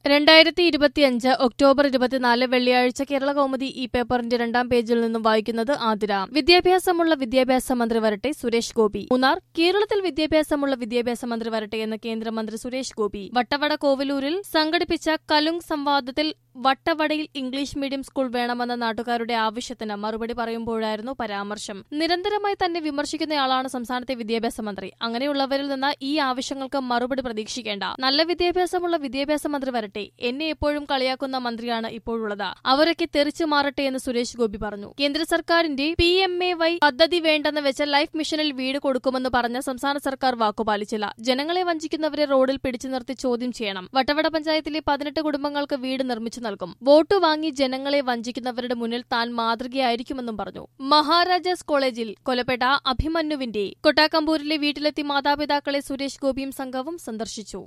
രണ്ടായിരത്തി ഇരുപത്തിയഞ്ച് ഒക്ടോബർ ഇരുപത്തിനാല് വെള്ളിയാഴ്ച കേരള കൗമുദി ഈ പേപ്പറിന്റെ രണ്ടാം പേജിൽ നിന്നും വായിക്കുന്നത് ആതിര വിദ്യാഭ്യാസമുള്ള വിദ്യാഭ്യാസ മന്ത്രി വരട്ടെ സുരേഷ് ഗോപി മൂന്നാർ കേരളത്തിൽ വിദ്യാഭ്യാസമുള്ള വിദ്യാഭ്യാസ മന്ത്രി വരട്ടെ എന്ന് കേന്ദ്രമന്ത്രി സുരേഷ് ഗോപി വട്ടവട കോവിലൂരിൽ സംഘടിപ്പിച്ച കലുങ് സംവാദത്തിൽ വട്ടവടയിൽ ഇംഗ്ലീഷ് മീഡിയം സ്കൂൾ വേണമെന്ന നാട്ടുകാരുടെ ആവശ്യത്തിന് മറുപടി പറയുമ്പോഴായിരുന്നു പരാമർശം നിരന്തരമായി തന്നെ വിമർശിക്കുന്നയാളാണ് സംസ്ഥാനത്തെ വിദ്യാഭ്യാസ മന്ത്രി അങ്ങനെയുള്ളവരിൽ നിന്ന് ഈ ആവശ്യങ്ങൾക്ക് മറുപടി പ്രതീക്ഷിക്കേണ്ട നല്ല വിദ്യാഭ്യാസമുള്ള വിദ്യാഭ്യാസ മന്ത്രി വരട്ടെ എന്നെ എപ്പോഴും കളിയാക്കുന്ന മന്ത്രിയാണ് ഇപ്പോഴുള്ളത് അവരൊക്കെ തെറിച്ചു മാറട്ടെ എന്ന് സുരേഷ് ഗോപി പറഞ്ഞു കേന്ദ്ര സർക്കാരിന്റെ പി എം എ വൈ പദ്ധതി വേണ്ടെന്ന് വെച്ച ലൈഫ് മിഷനിൽ വീട് കൊടുക്കുമെന്ന് പറഞ്ഞ സംസ്ഥാന സർക്കാർ വാക്കുപാലിച്ചില്ല ജനങ്ങളെ വഞ്ചിക്കുന്നവരെ റോഡിൽ പിടിച്ചു നിർത്തി ചോദ്യം ചെയ്യണം വട്ടവട പഞ്ചായത്തിലെ പതിനെട്ട് കുടുംബങ്ങൾക്ക് വീട് നിർമ്മിച്ചു നൽകും വോട്ട് വാങ്ങി ജനങ്ങളെ വഞ്ചിക്കുന്നവരുടെ മുന്നിൽ താൻ മാതൃകയായിരിക്കുമെന്നും പറഞ്ഞു മഹാരാജാസ് കോളേജിൽ കൊലപ്പെട്ട അഭിമന്യുവിന്റെ കൊട്ടാക്കമ്പൂരിലെ വീട്ടിലെത്തി മാതാപിതാക്കളെ സുരേഷ് ഗോപിയും സംഘവും സന്ദർശിച്ചു